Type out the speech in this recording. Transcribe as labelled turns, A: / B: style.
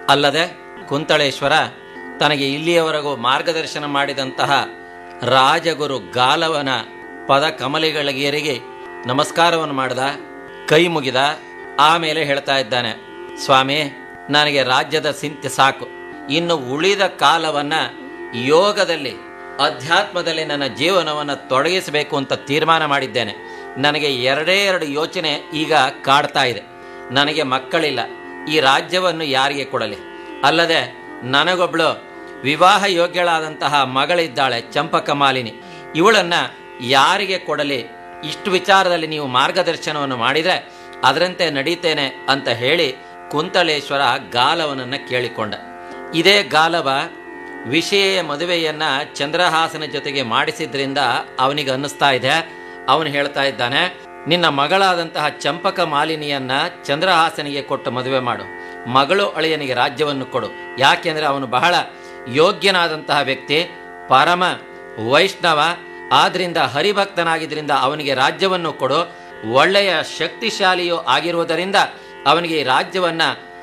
A: ಅಲ್ಲದೆ ಕುಂತಳೇಶ್ವರ ತನಗೆ ಇಲ್ಲಿಯವರೆಗೂ ಮಾರ್ಗದರ್ಶನ ಮಾಡಿದಂತಹ ರಾಜಗುರು ಗಾಲವನ ಪದ ಕಮಲಿಗಳಿಗೆರಿಗೆ ನಮಸ್ಕಾರವನ್ನು ಮಾಡಿದ ಕೈ ಮುಗಿದ ಆಮೇಲೆ ಹೇಳ್ತಾ ಇದ್ದಾನೆ ಸ್ವಾಮಿ ನನಗೆ ರಾಜ್ಯದ ಸಿಂತೆ ಸಾಕು ಇನ್ನು ಉಳಿದ ಕಾಲವನ್ನ ಯೋಗದಲ್ಲಿ ಅಧ್ಯಾತ್ಮದಲ್ಲಿ ನನ್ನ ಜೀವನವನ್ನು ತೊಡಗಿಸಬೇಕು ಅಂತ ತೀರ್ಮಾನ ಮಾಡಿದ್ದೇನೆ ನನಗೆ ಎರಡೇ ಎರಡು ಯೋಚನೆ ಈಗ ಕಾಡ್ತಾ ಇದೆ ನನಗೆ ಮಕ್ಕಳಿಲ್ಲ ಈ ರಾಜ್ಯವನ್ನು ಯಾರಿಗೆ ಕೊಡಲಿ ಅಲ್ಲದೆ ನನಗೊಬ್ಳು ವಿವಾಹ ಯೋಗ್ಯಳಾದಂತಹ ಮಗಳಿದ್ದಾಳೆ ಚಂಪಕ ಮಾಲಿನಿ ಇವಳನ್ನ ಯಾರಿಗೆ ಕೊಡಲಿ ಇಷ್ಟು ವಿಚಾರದಲ್ಲಿ ನೀವು ಮಾರ್ಗದರ್ಶನವನ್ನು ಮಾಡಿದರೆ ಅದರಂತೆ ನಡೀತೇನೆ ಅಂತ ಹೇಳಿ ಕುಂತಳೇಶ್ವರ ಗಾಲವನನ್ನ ಕೇಳಿಕೊಂಡ ಇದೇ ಗಾಲವ ವಿಷಯ ಮದುವೆಯನ್ನ ಚಂದ್ರಹಾಸನ ಜೊತೆಗೆ ಮಾಡಿಸಿದ್ರಿಂದ ಅವನಿಗೆ ಅನ್ನಿಸ್ತಾ ಇದೆ ಅವನು ಹೇಳ್ತಾ ಇದ್ದಾನೆ ನಿನ್ನ ಮಗಳಾದಂತಹ ಚಂಪಕ ಮಾಲಿನಿಯನ್ನ ಚಂದ್ರಹಾಸನಿಗೆ ಕೊಟ್ಟು ಮದುವೆ ಮಾಡು ಮಗಳು ಅಳಿಯನಿಗೆ ರಾಜ್ಯವನ್ನು ಕೊಡು ಯಾಕೆಂದ್ರೆ ಅವನು ಬಹಳ ಯೋಗ್ಯನಾದಂತಹ ವ್ಯಕ್ತಿ ಪರಮ ವೈಷ್ಣವ ಆದ್ರಿಂದ ಹರಿಭಕ್ತನಾಗಿದ್ದರಿಂದ ಅವನಿಗೆ ರಾಜ್ಯವನ್ನು ಕೊಡು ಒಳ್ಳೆಯ ಶಕ್ತಿಶಾಲಿಯೂ ಆಗಿರುವುದರಿಂದ ಅವನಿಗೆ ಈ ರಾಜ್ಯವನ್ನ